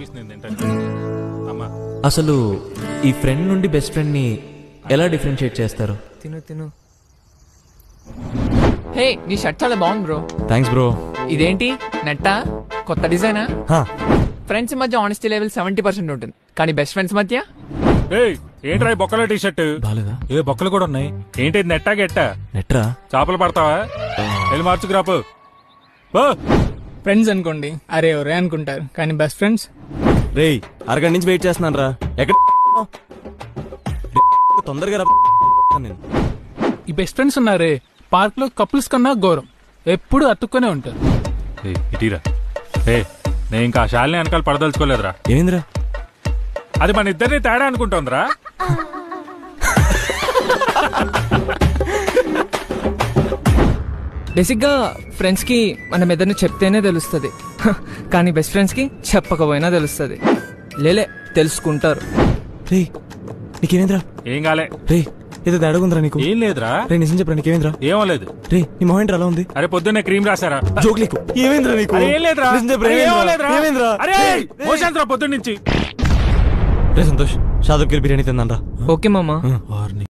చూపిస్తుంది ఏంటంటే అమ్మా అసలు ఈ ఫ్రెండ్ నుండి బెస్ట్ ఫ్రెండ్ని ఎలా డిఫరెన్షియేట్ చేస్తారు తిను తిను హే నీ షర్ట్ చాలా బాగుంది బ్రో థ్యాంక్స్ బ్రో ఇదేంటి నెట్టా కొత్త డిజైనా ఫ్రెండ్స్ మధ్య ఆనెస్టీ లెవెల్ సెవెంటీ పర్సెంట్ ఉంటుంది కానీ బెస్ట్ ఫ్రెండ్స్ మధ్య ఏయ్ ఏంట్రా ఈ బొక్కలో టీ షర్ట్ బాలేదా ఏ బొక్కలు కూడా ఉన్నాయి ఏంటి ఇది నెట్టా గెట్టా నెట్రా చేపలు పడతావా వెళ్ళి మార్చుకురాపు ఓ ఫ్రెండ్స్ అనుకోండి అరే ఒరే అనుకుంటారు కానీ బెస్ట్ ఫ్రెండ్స్ రేయ్ అరగంట నుంచి వెయిట్ చేస్తున్నాను రా ఎక్కడ తొందరగా రా నేను ఈ బెస్ట్ ఫ్రెండ్స్ ఉన్నారే పార్క్ లో కపుల్స్ కన్నా ఘోరం ఎప్పుడు అతుక్కొనే ఉంటారు ఏయ్, ఇటీరా ఏ నేను ఇంకా ఆ శాలిని వెనకాల పడదలుచుకోలేదురా ఏమైందిరా అది మన ఇద్దరిని తేడా అనుకుంటోందిరా బేసిక్గా ఫ్రెండ్స్కి మనం ఏదైనా చెప్తేనే తెలుస్తుంది హ, కానీ బెస్ట్ ఫ్రెండ్స్కి చెప్పకపోయినా తెలుస్తుంది లేలే తెలుసుకుంటారు రేయ్ నీకేమైందిరా ఏం కాలే రే ఏదో తేడాగుందిరా నీకు ఏం లేదురా రే నిజం చెప్పరా నీకేమైందిరా ఏమో లేదు రే నీ మొహం ఏంట్రా అలా ఉంది అరే పొద్దున్నే క్రీమ్ రాశారా జోక్ నీకు ఏమైందిరా నీకు అరే ఏం లేదురా నిజం చెప్పరా అరే ఏమో ఏమైందిరా? లేదురా ఏమైందిరా అరే రేయ్, మోశాంతిరా పొద్దున్న నుంచి రే సంతోష్ షాదబ్కి బిర్యానీ తిందాం రా ఓకే మామా వారిని